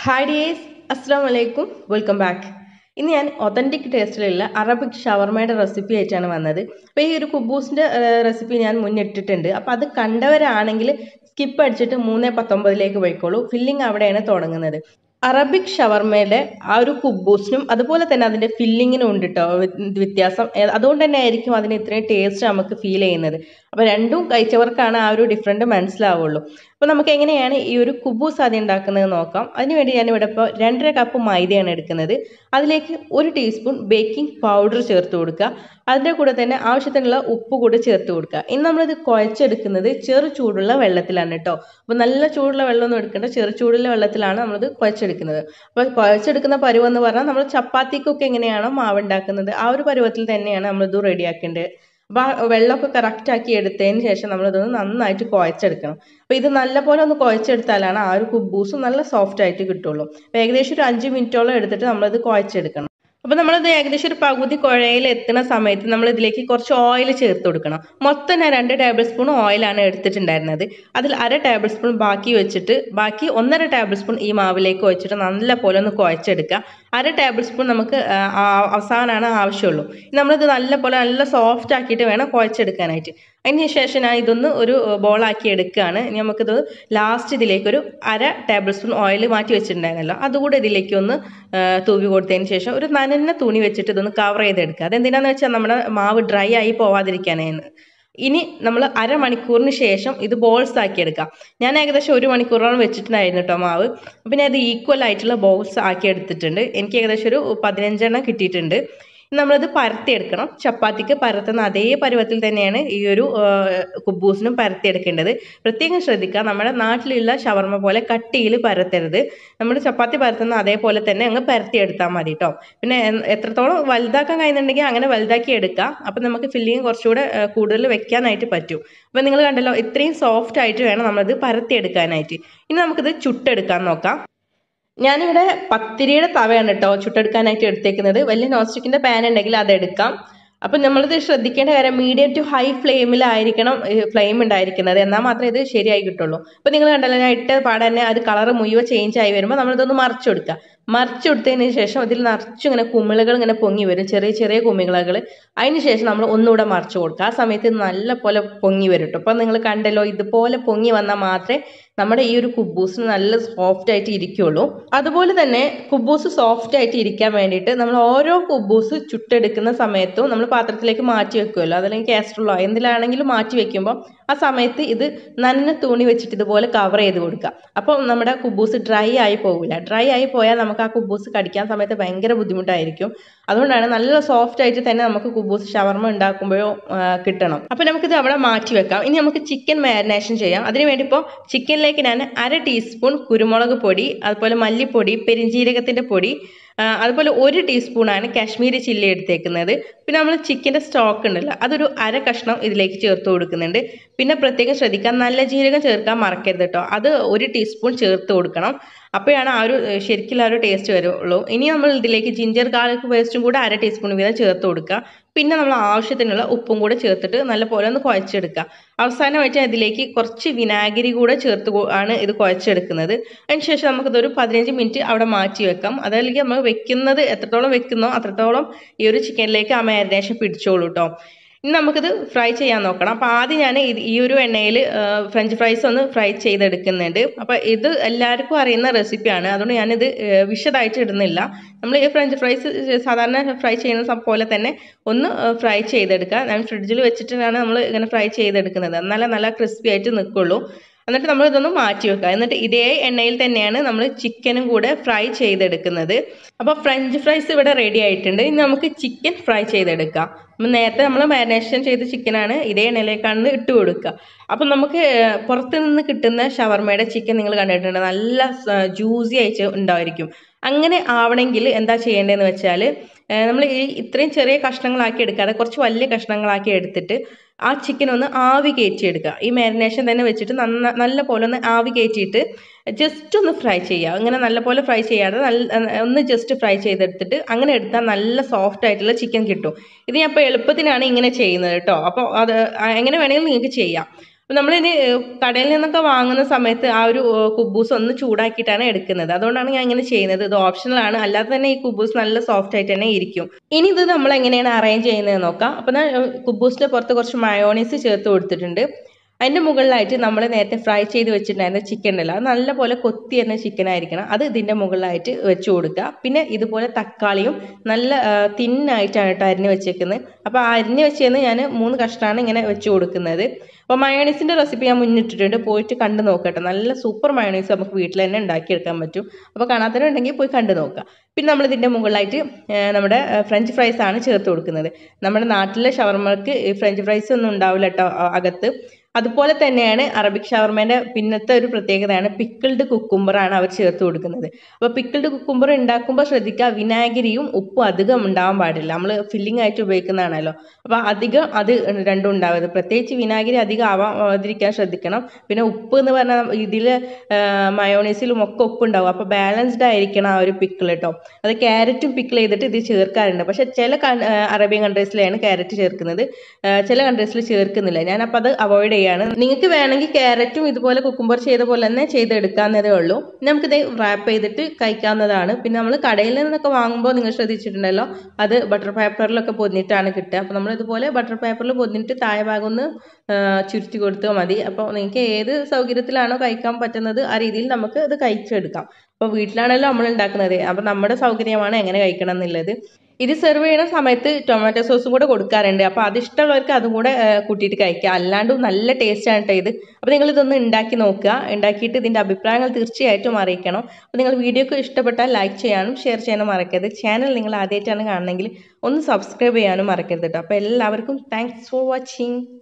hi dears അസ്സാം വലൈക്കും welcome back ഇന്ന് ഞാൻ ഒതൻറ്റിക് ടേസ്റ്റിലുള്ള അറബിക് ഷവർമയുടെ റെസിപ്പി ആയിട്ടാണ് വന്നത് അപ്പോൾ ഈ ഒരു കുബൂസിൻ്റെ റെസിപ്പി ഞാൻ മുന്നിട്ടിട്ടുണ്ട് അപ്പോൾ അത് കണ്ടവരാണെങ്കിൽ സ്കിപ്പ് അടിച്ചിട്ട് മൂന്ന് പത്തൊമ്പതിലേക്ക് പോയിക്കോളൂ ഫില്ലിംഗ് അവിടെയാണ് തുടങ്ങുന്നത് അറബിക് ഷവർമയുടെ ആ ഒരു കുബൂസിനും അതുപോലെ തന്നെ അതിൻ്റെ ഫില്ലിങ്ങിനും ഉണ്ട് കേട്ടോ വ്യത്യാസം ഏ, അതുകൊണ്ട് തന്നെ ആയിരിക്കും അതിന് ഇത്രയും ടേസ്റ്റ് നമുക്ക് ഫീൽ ചെയ്യുന്നത് അപ്പോൾ രണ്ടും കഴിച്ചവർക്കാണ് ആ ഒരു ഡിഫറൻറ്റ് മനസ്സിലാവുള്ളൂ അപ്പോൾ നമുക്ക് എങ്ങനെയാണ് ഈ ഒരു കുബൂസ് ആദ്യം ഉണ്ടാക്കുന്നത് നോക്കാം അതിനുവേണ്ടി ഞാനിവിടെ ഇപ്പോൾ രണ്ടര കപ്പ് മൈദയാണ് എടുക്കുന്നത് അതിലേക്ക് ഒരു ടീസ്പൂൺ ബേക്കിംഗ് പൗഡർ ചേർത്ത് കൊടുക്കുക അതിൻ്റെ കൂടെ തന്നെ ആവശ്യത്തിനുള്ള ഉപ്പ് കൂടെ ചേർത്ത് കൊടുക്കുക ഇനി നമ്മളിത് കുഴച്ചെടുക്കുന്നത് ചെറു ചൂടുള്ള വെള്ളത്തിലാണ് കേട്ടോ അപ്പോൾ നല്ല ചൂടുള്ള വെള്ളമൊന്നും എടുക്കേണ്ട ചെറു ചൂടുള്ള വെള്ളത്തിലാണ് നമ്മളിത് കുഴച്ചെടുക്കുന്നത് അപ്പോൾ കുഴച്ചെടുക്കുന്ന പരുവം എന്ന് പറഞ്ഞാൽ നമ്മൾ ചപ്പാത്തിക്കൊക്കെ എങ്ങനെയാണോ മാവ് ഉണ്ടാക്കുന്നത് ആ ഒരു പരുവത്തിൽ തന്നെയാണ് നമ്മളിത് റെഡിയാക്കേണ്ടത് അപ്പോൾ ആ വെള്ളമൊക്കെ കറക്റ്റ് ആക്കി എടുത്തതിന് ശേഷം നമ്മളിതൊന്ന് നന്നായിട്ട് കുഴച്ചെടുക്കണം അപ്പോൾ ഇത് നല്ലപോലെ ഒന്ന് കുഴച്ചെടുത്താലാണ് ആ ഒരു കുബൂസും നല്ല സോഫ്റ്റ് ആയിട്ട് കിട്ടുള്ളൂ അപ്പോൾ ഏകദേശം ഒരു അഞ്ച് മിനിറ്റോളം എടുത്തിട്ട് നമ്മളിത് കുഴച്ചെടുക്കണം അപ്പോൾ നമ്മളിത് ഏകദേശം ഒരു പകുതി കുഴയിൽ എത്തുന്ന സമയത്ത് നമ്മൾ ഇതിലേക്ക് കുറച്ച് ഓയിൽ ചേർത്ത് കൊടുക്കണം മൊത്തം ഞാൻ രണ്ട് ടേബിൾ സ്പൂൺ ഓയിലാണ് എടുത്തിട്ടുണ്ടായിരുന്നത് അതിൽ അര ടേബിൾ സ്പൂൺ ബാക്കി വെച്ചിട്ട് ബാക്കി ഒന്നര ടേബിൾ സ്പൂൺ ഈ മാവിലേക്ക് വെച്ചിട്ട് നല്ല പോലെ ഒന്ന് കുഴച്ചെടുക്കുക അര ടേബിൾ സ്പൂൺ നമുക്ക് ആ, ആ, അവസാനമാണ് ആവശ്യമുള്ളൂ ഇനി നമ്മളിത് നല്ല പോലെ നല്ല സോഫ്റ്റ് ആക്കിയിട്ട് വേണം കുഴച്ചെടുക്കാനായിട്ട് അതിന് ശേഷം ഞാൻ ഇതൊന്ന് ഒരു ബോളാക്കി എടുക്കുകയാണ് ഇനി നമുക്കിത് ലാസ്റ്റ് ഇതിലേക്ക് ഒരു അര ടേബിൾ സ്പൂൺ ഓയിൽ മാറ്റി വെച്ചിട്ടുണ്ടായിരുന്നല്ലോ അതുകൂടെ ഇതിലേക്ക് ഒന്ന് ആ, തൂവി കൊടുത്തതിന് ശേഷം ഒരു നനഞ്ഞ തുണി വെച്ചിട്ട് ഇതൊന്ന് കവർ ചെയ്തെടുക്കുക അതെന്തിനാന്ന് വെച്ചാൽ നമ്മുടെ മാവ് ഡ്രൈ ആയി പോവാതിരിക്കാനാണ് ഇനി നമ്മൾ അരമണിക്കൂറിന് ശേഷം ഇത് ബോൾസ് ആക്കി എടുക്കാം ഞാൻ ഏകദേശം ഒരു മണിക്കൂറോളം വെച്ചിട്ടുണ്ടായിരുന്നു കേട്ടോ മാവ് അപ്പം ഞാൻ ഇത് ഈക്വൽ ആയിട്ടുള്ള ബോൾസ് ആക്കി എടുത്തിട്ടുണ്ട് എനിക്ക് ഏകദേശം ഒരു പതിനഞ്ചെണ്ണം കിട്ടിയിട്ടുണ്ട് ഇനി നമ്മളത് പരത്തിയെടുക്കണം ചപ്പാത്തിക്ക് പരത്തുന്ന അതേ പരുവത്തിൽ തന്നെയാണ് ഈ ഒരു ആ, കുബൂസിനും പരത്തിയെടുക്കേണ്ടത് പ്രത്യേകം ശ്രദ്ധിക്കുക നമ്മുടെ നാട്ടിലുള്ള ഷവർമ പോലെ കട്ടിയിൽ പരത്തരുത് നമ്മൾ ചപ്പാത്തി പരത്തുന്ന അതേപോലെ തന്നെ അങ്ങ് പരത്തിയെടുത്താൽ മതി കേട്ടോ പിന്നെ എ- എത്രത്തോളം വലുതാക്കാൻ കഴിയുന്നുണ്ടെങ്കിൽ അങ്ങനെ വലുതാക്കി എടുക്കുക അപ്പം നമുക്ക് ഫില്ലിങ് കുറച്ചുകൂടെ ആ, കൂടുതൽ വെക്കാനായിട്ട് പറ്റും അപ്പം നിങ്ങൾ കണ്ടല്ലോ ഇത്രയും സോഫ്റ്റ് ആയിട്ട് വേണം നമ്മളത് പരത്തിയെടുക്കാനായിട്ട് ഇനി നമുക്കിത് ചുട്ടെടുക്കാൻ നോക്കാം ഞാനിവിടെ പത്തിരിയുടെ തവയാണ് കേട്ടോ ചുട്ടെടുക്കാനായിട്ട് എടുത്തേക്കുന്നത് വലിയ നോൺ സ്റ്റിക്കിന്റെ പാൻ ഉണ്ടെങ്കിൽ അത് എടുക്കാം അപ്പം നമ്മളിത് ശ്രദ്ധിക്കേണ്ട കാര്യം മീഡിയം ടു ഹൈ ഫ്ലെയിമിലായിരിക്കണം ഫ്ലെയിം ഉണ്ടായിരിക്കുന്നത് എന്നാൽ മാത്രമേ ഇത് ശരിയായി കിട്ടുള്ളൂ അപ്പം നിങ്ങൾ കണ്ടല്ലോ ഞാൻ ഇട്ട പാടെ തന്നെ അത് കളർ മുഴുവൻ ചേഞ്ച് ആയി വരുമ്പോൾ നമ്മളിതൊന്ന് മറിച്ചു കൊടുക്കുക മറിച്ചു കൊടുത്തതിന് ശേഷം അതിൽ നിറച്ചും ഇങ്ങനെ കുമിളുകൾ ഇങ്ങനെ പൊങ്ങി വരും ചെറിയ ചെറിയ കുമിളുകൾ അതിന് ശേഷം നമ്മൾ ഒന്നുകൂടെ മറിച്ചു കൊടുക്കുക ആ സമയത്ത് ഇത് നല്ല പോലെ പൊങ്ങി വരും കേട്ടോ അപ്പം നിങ്ങൾ കണ്ടല്ലോ ഇതുപോലെ പൊങ്ങി വന്നാൽ മാത്രമേ നമ്മുടെ ഈ ഒരു കുബൂസ് നല്ല സോഫ്റ്റ് ആയിട്ട് ഇരിക്കുള്ളൂ അതുപോലെ തന്നെ കുബൂസ് സോഫ്റ്റ് ആയിട്ട് ഇരിക്കാൻ വേണ്ടിയിട്ട് നമ്മൾ ഓരോ കുബൂസ് ചുട്ടെടുക്കുന്ന സമയത്തും നമ്മൾ പാത്രത്തിലേക്ക് മാറ്റി വെക്കുമല്ലോ അതല്ലെങ്കിൽ കാസ്ട്രോളോ എന്തിലാണെങ്കിലും മാറ്റി വെക്കുമ്പോൾ ആ സമയത്ത് ഇത് നനഞ്ഞ തുണി വെച്ചിട്ട് ഇതുപോലെ കവർ ചെയ്ത് കൊടുക്കുക അപ്പോൾ നമ്മുടെ കുബൂസ് ഡ്രൈ ആയി പോകില്ല ഡ്രൈ ആയി പോയാൽ നമുക്ക് ആ കുബൂസ് കടിക്കാൻ സമയത്ത് ഭയങ്കര ബുദ്ധിമുട്ടായിരിക്കും അതുകൊണ്ടാണ് നല്ല സോഫ്റ്റ് ആയിട്ട് തന്നെ നമുക്ക് കുബൂസ് ഷവർമ ഉണ്ടാക്കുമ്പോഴോ ആ, കിട്ടണം അപ്പോൾ നമുക്കിത് അവിടെ മാറ്റി വെക്കാം ഇനി നമുക്ക് ചിക്കൻ മാരിനേഷൻ ചെയ്യാം അതിന് വേണ്ടി ഇപ്പോൾ ചിക്കനിലേക്ക് ഞാൻ അര ടീസ്പൂൺ കുരുമുളക് പൊടി അതുപോലെ മല്ലിപ്പൊടി പെരിഞ്ജീരകത്തിൻ്റെ പൊടി ആ, അതുപോലെ ഒരു ടീസ്പൂണാണ് കാശ്മീരി ചില്ലി എടുത്തേക്കുന്നത് പിന്നെ നമ്മൾ ചിക്കൻ്റെ സ്റ്റോക്ക് ഉണ്ടല്ലോ അതൊരു അര കഷ്ണം ഇതിലേക്ക് ചേർത്ത് കൊടുക്കുന്നുണ്ട് പിന്നെ പ്രത്യേകം ശ്രദ്ധിക്കുക നല്ല ജീരകം ചേർക്കാൻ മറക്കരുത് കേട്ടോ അത് ഒരു ടീസ്പൂൺ ചേർത്ത് കൊടുക്കണം അപ്പോഴാണ് ആ ഒരു ഏഹ്, ശരിക്കുള്ള ആ ഒരു ടേസ്റ്റ് വരുള്ളൂ ഇനി നമ്മൾ ഇതിലേക്ക് ജിഞ്ചർ ഗാർലിക് പേസ്റ്റും കൂടെ അര ടീസ്പൂൺ വീതം ചേർത്ത് കൊടുക്കുക പിന്നെ നമ്മൾ ആവശ്യത്തിനുള്ള ഉപ്പും കൂടെ ചേർത്തിട്ട് നല്ലപോലെ ഒന്ന് കുഴച്ചെടുക്കുക അവസാനമായിട്ട് അതിലേക്ക് കുറച്ച് വിനാഗിരി കൂടെ ചേർത്ത് കൊ- ആണ് ഇത് കുഴച്ചെടുക്കുന്നത് അതിനുശേഷം നമുക്കിതൊരു പതിനഞ്ച് മിനിറ്റ് അവിടെ മാറ്റി വെക്കാം അതല്ലെങ്കിൽ നമ്മൾ വെക്കുന്നത് എത്രത്തോളം വെക്കുന്നോ അത്രത്തോളം ഈ ഒരു ചിക്കനിലേക്ക് ആ മാരിനേഷൻ പിടിച്ചോളൂ കേട്ടോ ഇനി നമുക്കിത് ഫ്രൈ ചെയ്യാൻ നോക്കണം അപ്പോൾ ആദ്യം ഞാൻ ഇത് ഈ ഒരു എണ്ണയിൽ ഫ്രഞ്ച് ഫ്രൈസ് ഒന്ന് ഫ്രൈ ചെയ്തെടുക്കുന്നുണ്ട് അപ്പോൾ ഇത് എല്ലാവർക്കും അറിയുന്ന റെസിപ്പിയാണ് അതുകൊണ്ട് ഞാനിത് ഏഹ്, വിശദമായിട്ട് ഇടുന്നില്ല നമ്മൾ ഈ ഫ്രഞ്ച് ഫ്രൈസ് സാധാരണ ഫ്രൈ ചെയ്യുന്ന സം- പോലെ തന്നെ ഒന്ന് ഫ്രൈ ചെയ്തെടുക്കുക ഞാൻ ഫ്രിഡ്ജിൽ വെച്ചിട്ടാണ് നമ്മൾ ഇങ്ങനെ ഫ്രൈ ചെയ്തെടുക്കുന്നത് എന്നാലേ നല്ല ക്രിസ്പി ആയിട്ട് നിൽക്കുള്ളൂ എന്നിട്ട് നമ്മൾ ഇതൊന്ന് മാറ്റി വെക്കുക എന്നിട്ട് ഇതേ എണ്ണയിൽ തന്നെയാണ് നമ്മൾ ചിക്കനും കൂടെ ഫ്രൈ ചെയ്തെടുക്കുന്നത് അപ്പോൾ ഫ്രഞ്ച് ഫ്രൈസ് ഇവിടെ റെഡി ആയിട്ടുണ്ട് ഇനി നമുക്ക് ചിക്കൻ ഫ്രൈ ചെയ്തെടുക്കാം അപ്പം നേരത്തെ നമ്മൾ മാരിനേഷൻ ചെയ്ത ചിക്കനാണ് ഇതേ എണ്ണയിലേക്കാണ് ഇട്ട് കൊടുക്കുക അപ്പം നമുക്ക് ഏഹ്, പുറത്ത് നിന്ന് കിട്ടുന്ന ഷവർമയുടെ ചിക്കൻ നിങ്ങൾ കണ്ടിട്ടുണ്ട് നല്ല ജ്യൂസി ആയിട്ട് ഉണ്ടായിരിക്കും അങ്ങനെ ആവണമെങ്കിൽ എന്താ ചെയ്യേണ്ടതെന്ന് വെച്ചാൽ നമ്മൾ ഈ ഇത്രയും ചെറിയ കഷ്ണങ്ങളാക്കി എടുക്കാതെ കുറച്ച് വലിയ കഷ്ണങ്ങളാക്കി എടുത്തിട്ട് ആ ചിക്കൻ ഒന്ന് ആവി കയറ്റിയെടുക്കുക ഈ മാരിനേഷൻ തന്നെ വെച്ചിട്ട് നന്ന നല്ല പോലെ ഒന്ന് ആവി കയറ്റിയിട്ട് ജസ്റ്റ് ഒന്ന് ഫ്രൈ ചെയ്യുക അങ്ങനെ നല്ല പോലെ ഫ്രൈ ചെയ്യാതെ നല്ല ഒന്ന് ജസ്റ്റ് ഫ്രൈ ചെയ്തെടുത്തിട്ട് അങ്ങനെ എടുത്താൽ നല്ല സോഫ്റ്റ് ആയിട്ടുള്ള ചിക്കൻ കിട്ടും ഇത് ഞാൻ ഇപ്പോൾ എളുപ്പത്തിനാണ് ഇങ്ങനെ ചെയ്യുന്നത് കേട്ടോ അപ്പോൾ അത് എങ്ങനെ വേണമെങ്കിലും നിങ്ങൾക്ക് ചെയ്യാം അപ്പം നമ്മളിനി ഏഹ്, കടയിൽ നിന്നൊക്കെ വാങ്ങുന്ന സമയത്ത് ആ ഒരു ഏഹ്, കുബൂസ് ഒന്ന് ചൂടാക്കിയിട്ടാണ് എടുക്കുന്നത് അതുകൊണ്ടാണ് ഞാൻ ഇങ്ങനെ ചെയ്യുന്നത് ഇത് ഓപ്ഷണൽ ആണ് അല്ലാതെ തന്നെ ഈ കുബൂസ് നല്ല സോഫ്റ്റ് ആയിട്ട് തന്നെ ഇരിക്കും ഇനി ഇത് നമ്മൾ എങ്ങനെയാണ് അറേഞ്ച് ചെയ്യുന്നത് നോക്കാം അപ്പം ഞാൻ ഏഹ്, കുബൂസിന്റെ പുറത്ത് കുറച്ച് മയോണൈസ് ചേർത്ത് കൊടുത്തിട്ടുണ്ട് അതിന്റെ മുകളിലായിട്ട് നമ്മൾ നേരത്തെ ഫ്രൈ ചെയ്ത് വെച്ചിട്ടുണ്ടായിരുന്ന ചിക്കൻ ഉണ്ടല്ലോ അത് നല്ലപോലെ കൊത്തി വരുന്ന ചിക്കൻ ആയിരിക്കണം അത് ഇതിന്റെ മുകളിലായിട്ട് വെച്ച് കൊടുക്കുക പിന്നെ ഇതുപോലെ തക്കാളിയും നല്ല തിന്നായിട്ടാണ് കേട്ടോ അരിഞ്ഞ് വെച്ചേക്കുന്നത് അപ്പോൾ ആ അരിഞ്ഞ് വെച്ചതെന്ന് ഞാൻ മൂന്ന് കഷ്ണമാണ് ഇങ്ങനെ വെച്ച് കൊടുക്കുന്നത് അപ്പോൾ മയോണൈസിന്റെ റെസിപ്പി ഞാൻ മുന്നിട്ടിട്ടുണ്ട് പോയിട്ട് കണ്ടു നോക്കട്ടെ നല്ല സൂപ്പർ മയോണൈസ് നമുക്ക് വീട്ടിൽ തന്നെ ഉണ്ടാക്കിയെടുക്കാൻ പറ്റും അപ്പോൾ കാണാത്തവരുണ്ടെങ്കിൽ പോയി കണ്ടു നോക്കുക പിന്നെ നമ്മൾ ഇതിന്റെ മുകളിലായിട്ട് ആ, നമ്മുടെ ആ, ഫ്രഞ്ച് ഫ്രൈസ് ആണ് ചേർത്ത് കൊടുക്കുന്നത് നമ്മുടെ നാട്ടിലെ ഷവർമ്മക്ക് ഈ ഫ്രഞ്ച് ഫ്രൈസ് ഒന്നും ഉണ്ടാവില്ല കേട്ടോ ആ, അകത്ത് അതുപോലെ തന്നെയാണ് അറബിക് ഷവർമേന്റെ പിന്നത്തെ ഒരു പ്രത്യേകതയാണ് പിക്കിൾഡ് കുക്കുംബർ ആണ് അവർ ചേർത്ത് കൊടുക്കുന്നത് അപ്പോൾ പിക്കിൾഡ് കുക്കുംബർ ഉണ്ടാക്കുമ്പോൾ ശ്രദ്ധിക്കുക വിനാഗിരിയും ഉപ്പും അധികം ഉണ്ടാവാൻ പാടില്ല നമ്മൾ ഫില്ലിംഗ് ആയിട്ട് ഉപയോഗിക്കുന്നതാണല്ലോ അപ്പോൾ അധികം അത് രണ്ടും ഉണ്ടാവരുത് പ്രത്യേകിച്ച് വിനാഗിരി അധികം ആവാതിരിക്കാൻ ശ്രദ്ധിക്കണം പിന്നെ ഉപ്പ് എന്ന് പറഞ്ഞാൽ ഇതിൽ മയോണൈസിലും ഒക്കെ ഉപ്പ് ഉണ്ടാവും അപ്പോൾ ബാലൻസ്ഡ് ആയിരിക്കണം ആ ഒരു പിക്കിൾ കേട്ടോ അത് ക്യാരറ്റും പിക്കിൾ ചെയ്തിട്ട് ഇത് ചേർക്കാറുണ്ട് പക്ഷെ ചില കൺ- ആ, അറേബ്യൻ കൺട്രീസിലാണ് ക്യാരറ്റ് ചേർക്കുന്നത് ആ, ചില കൺട്രീസിൽ ചേർക്കുന്നില്ല ഞാൻ അപ്പോൾ അത് അവോയ്ഡ് ചെയ്യാണ് നിങ്ങൾക്ക് വേണമെങ്കിൽ ക്യാരറ്റും ഇതുപോലെ കുക്കുംബർ ചെയ്ത പോലെ തന്നെ ചെയ്തെടുക്കാവുന്നതേ ഉള്ളൂ നമുക്കിത് റാപ്പ് ചെയ്തിട്ട് കഴിക്കാവുന്നതാണ് പിന്നെ നമ്മൾ കടയിൽ നിന്നൊക്കെ വാങ്ങുമ്പോൾ നിങ്ങൾ ശ്രദ്ധിച്ചിട്ടുണ്ടല്ലോ അത് ബട്ടർ പേപ്പറിലൊക്കെ പൊതിഞ്ഞിട്ടാണ് കിട്ടുക അപ്പോൾ നമ്മൾ ഇതുപോലെ ബട്ടർ പേപ്പറിൽ പൊതിഞ്ഞിട്ട് താഴെ ഭാഗം ഒന്ന് ആ, ചുരുട്ടി കൊടുത്താൽ മതി അപ്പോൾ നിങ്ങൾക്ക് ഏത് സൗകര്യത്തിലാണോ കഴിക്കാൻ പറ്റുന്നത് ആ രീതിയിൽ നമുക്ക് ഇത് കഴിച്ചെടുക്കാം അപ്പോൾ വീട്ടിലാണല്ലോ നമ്മൾ ഉണ്ടാക്കുന്നത് അപ്പോൾ നമ്മുടെ സൗകര്യമാണ് എങ്ങനെ കഴിക്കണം എന്നുള്ളത് ഇത് സെർവ് ചെയ്യുന്ന സമയത്ത് ടൊമാറ്റോ സോസും കൂടെ കൊടുക്കാറുണ്ട് അപ്പോൾ അത് ഇഷ്ടമുള്ളവർക്ക് അതും കൂടെ ആ, കൂട്ടിയിട്ട് കഴിക്കുക അല്ലാണ്ടും നല്ല ടേസ്റ്റ് ആണ് കേട്ടോ ഇത് അപ്പോൾ നിങ്ങൾ ഇതൊന്ന് ഉണ്ടാക്കി നോക്കുക ഉണ്ടാക്കിയിട്ട് ഇതിൻ്റെ അഭിപ്രായങ്ങൾ തീർച്ചയായിട്ടും അറിയിക്കണം അപ്പോൾ നിങ്ങൾ വീഡിയോക്ക് ഇഷ്ടപ്പെട്ടാൽ ലൈക്ക് ചെയ്യാനും ഷെയർ ചെയ്യാനും മറക്കരുത് ചാനൽ നിങ്ങൾ ആദ്യമായിട്ടാണ് കാണണമെങ്കിൽ ഒന്ന് സബ്സ്ക്രൈബ് ചെയ്യാനും മറക്കരുത് കേട്ടോ അപ്പോൾ എല്ലാവർക്കും താങ്ക്സ് ഫോർ വാച്ചിങ്